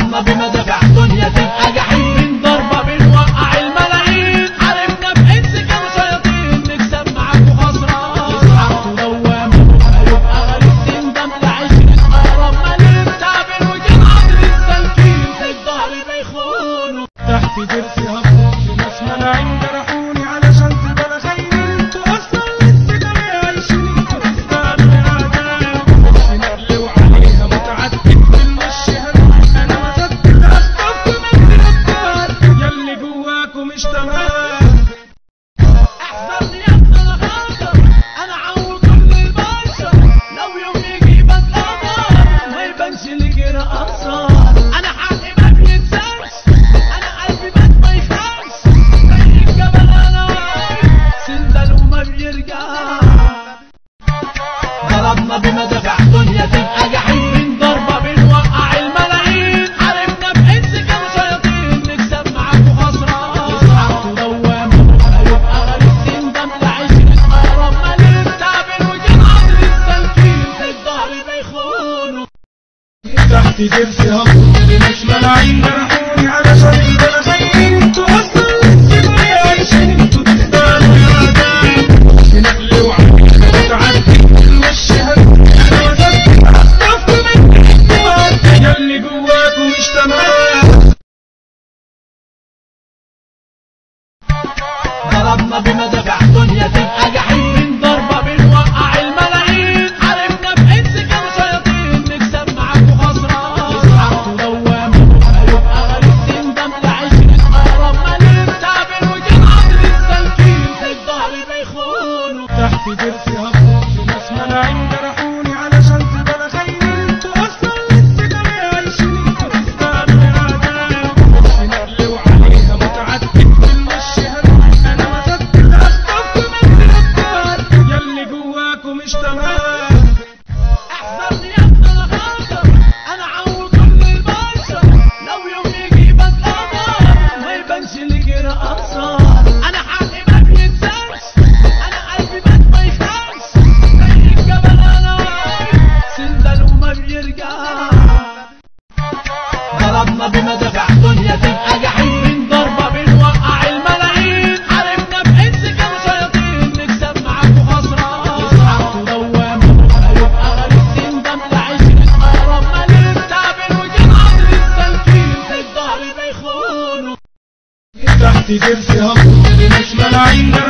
ضربنا بمدافع الدنيا تبقى جحيم ضربة بنوقع الملايين عرفنا بحس كانوا شياطين نكسب معاكوا خسران اصحابكوا دوامة هيبقى غريب تندم لعشرة أقرب مليم تعبير وجن عمرو السلكين في الظهر بيخونوا تحت ضرسي هبط ناس ملاعين جرحوني علشان تبقى خاينين انتوا اصلا لسه جاي عايشين انتوا تستاهلوا الاعدام بس نقل وعليها متعدد بالمشي هنروح انا مصدق اصطفت من الابطال ياللي جواكوا مش تمام احذرني يا ابن الغدر انا عو كل البشر لو يوم يجيبك قمر ما يبانش لي كده اسرار انا حقي ما بيتسالش انا قلبي بات ما يخافش زي الجبل انا سندل وما بيرجع ضربنا بمدافع الدنيا تبقى جحيم ضربة بنوقع الملايين عرفنا بحس كانوا شياطين نكسب معاكوا خسران اصحابكوا دوامة هيبقى غريب تندم لعشرة أقرب مليم تعبير وجن عمرو السلكين في الظهر بيخونوا تحت ضرسي هبط ناس ملاعين جرحوني علشان تبقى خاينين انتوا اصلا لسه جاي عايشين انتوا تستاهلوا الاعدام بس نقل وعليها متعدد بالمشي هنروح انا مصدق اصطفت من الابطال ياللي جواكوا مش تمام ضربنا بمدافع الدنيا تبقى جحيم ضربة بنوقع الملايين عرفنا بحس كانوا شياطين نكسب معاكوا خسران اصحابكوا دوامة هيبقى غريب تندم لعشرة أقرب مليم تعبير وجن عمرو السلكين في الظهر بيخونوا تحت ضرسي هبط ناس ملاعين جرحوني علشان تبقى خاينين انتوا اصلا لسه جاي عايشين انتوا تستاهلوا الاعدام بس نقل وعليها متعدد بالمشي هنروح انا مصدق اصطفت من الابطال ياللي جواكوا مش تمام احذرني يا ابن الغدر انا عو كل البشر لو يوم يجيبك قمر ما يبانش لي كده اسرار انا حقي ما بيتسالش انا قلبي بات ما يخافش زي الجبل انا سندل وما بيرجع ضربنا بمدافع الدنيا تبقى جحيم ضربة بنوقع الملايين عرفنا بحس كانوا شياطين نكسب معاكوا خسران اصحابكوا دوامة هيبقى غريب تندم لعشرة أقرب مليم تعبير وجن عمرو السلكين في الظهر بيخونوا تحت ضرسي هبط ناس ملاعين جرحوني